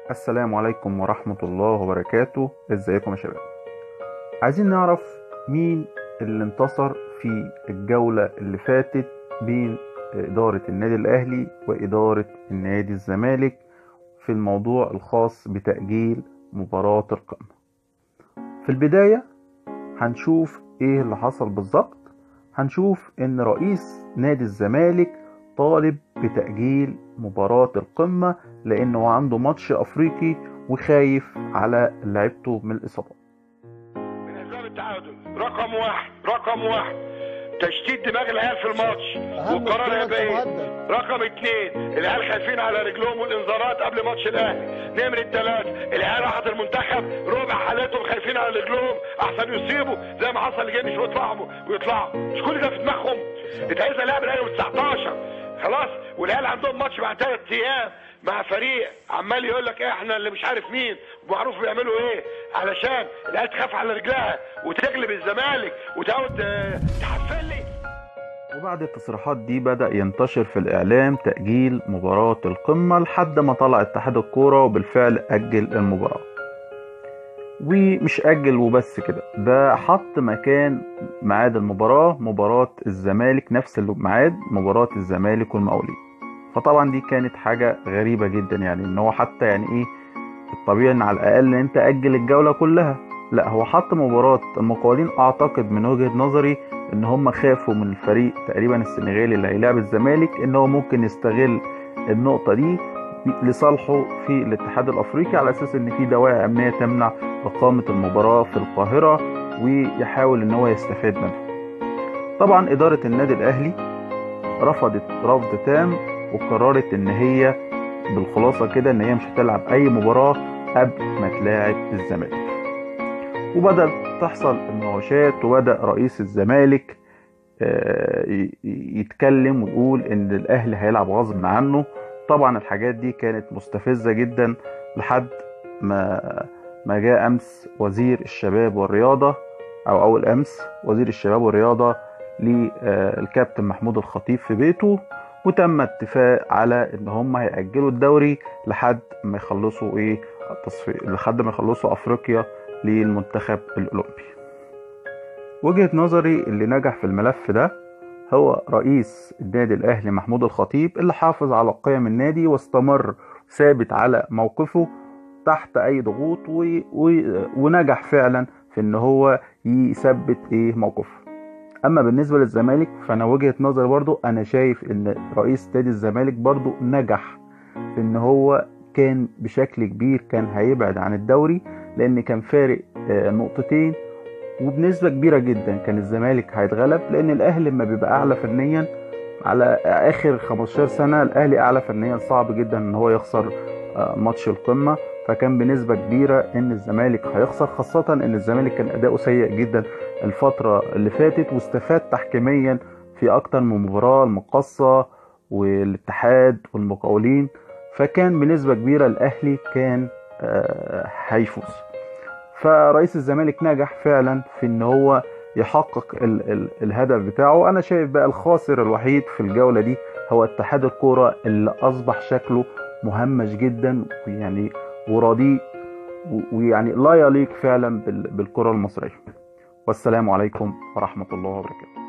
السلام عليكم ورحمة الله وبركاته ازيكم يا شباب عايزين نعرف مين اللي انتصر في الجولة اللي فاتت بين إدارة النادي الأهلي وإدارة النادي الزمالك في الموضوع الخاص بتأجيل مباراة القمة في البداية هنشوف ايه اللي حصل بالظبط هنشوف ان رئيس نادي الزمالك طالب بتأجيل مباراة القمة لأنه عنده ماتش أفريقي وخايف على لعيبته من الإصابات من اسباب التعادل رقم واحد رقم واحد تشتيت دماغ العيال في الماتش والقرار هيبقى ايه رقم اتنين العيال خايفين على رجلهم والانذارات قبل ماتش الاهلي نمرة تلاتة العيال راحت المنتخب ربع حالاتهم خايفين على رجلهم احسن يصيبوا زي ما حصل لجيمس ويطلعوا ويطلعوا مش كل ده في دماغهم انت عايز لاعب الاهلي 19 خلاص والعيال عندهم ماتش بعد ثلاث ايام مع فريق عمال يقول لك احنا اللي مش عارف مين ومعروف بيعملوا ايه علشان العيال تخاف على رجلها وتغلب الزمالك وتقعد آه، تحفل لي وبعد التصريحات دي بدأ ينتشر في الإعلام تأجيل مباراة القمة لحد ما طلع اتحاد الكورة وبالفعل أجل المباراة ومش أجل وبس كده ده حط مكان ميعاد المباراة مباراة الزمالك نفس الميعاد مباراة الزمالك والمقاولين فطبعا دي كانت حاجة غريبة جدا يعني ان هو حتى يعني ايه الطبيعي ان على الاقل ان انت اجل الجولة كلها لا هو حط مباراة المقاولين اعتقد من وجهة نظري ان هم خافوا من الفريق تقريبا السنغالي اللي هيلاعب الزمالك ان هو ممكن يستغل النقطة دي لصالحه في الاتحاد الافريقي على اساس ان في دواعي امنية تمنع اقامة المباراة في القاهرة ويحاول ان هو يستفاد منها طبعا ادارة النادي الاهلي رفضت رفض تام وقررت ان هي بالخلاصة كده ان هي مش هتلعب اي مباراة قبل ما تلاعب الزمالك وبدأ تحصل المناوشات وبدأ رئيس الزمالك آه، ي- يتكلم ويقول ان الاهلي هيلعب غصب عنه طبعا الحاجات دي كانت مستفزة جدا لحد ما ما جاء امس وزير الشباب والرياضة او اول امس وزير الشباب والرياضة للكابتن محمود الخطيب في بيته وتم اتفاق على ان هم هيأجلوا الدوري لحد ما يخلصوا ايه التصفيق لحد ما يخلصوا افريقيا للمنتخب الاولمبي وجهة نظري اللي نجح في الملف ده هو رئيس النادي الاهلي محمود الخطيب اللي حافظ على قيم النادي واستمر ثابت على موقفه تحت اي ضغوط و... و... ونجح فعلا في ان هو يثبت ايه موقفه اما بالنسبه للزمالك فانا وجهه نظري برضو انا شايف ان رئيس نادي الزمالك برضو نجح في ان هو كان بشكل كبير كان هيبعد عن الدوري لان كان فارق آه، نقطتين وبنسبه كبيره جدا كان الزمالك هيتغلب لان الاهلي لما بيبقى اعلى فنيا على اخر 15 سنه الاهلي اعلى فنيا صعب جدا ان هو يخسر آه، ماتش القمه فكان بنسبه كبيره ان الزمالك هيخسر خاصه ان الزمالك كان اداؤه سيء جدا الفترة اللي فاتت واستفاد تحكيميا في أكتر من مباراة المقصة والاتحاد والمقاولين فكان بنسبة كبيرة الأهلي كان آه، هيفوز فرئيس الزمالك نجح فعلا في ان هو يحقق ال ال الهدف بتاعه انا شايف بقى الخاسر الوحيد في الجولة دي هو اتحاد الكورة اللي اصبح شكله مهمش جدا ويعني ورديء و- ويعني لا يليق فعلا بال- بالكرة المصرية والسلام عليكم ورحمة الله وبركاته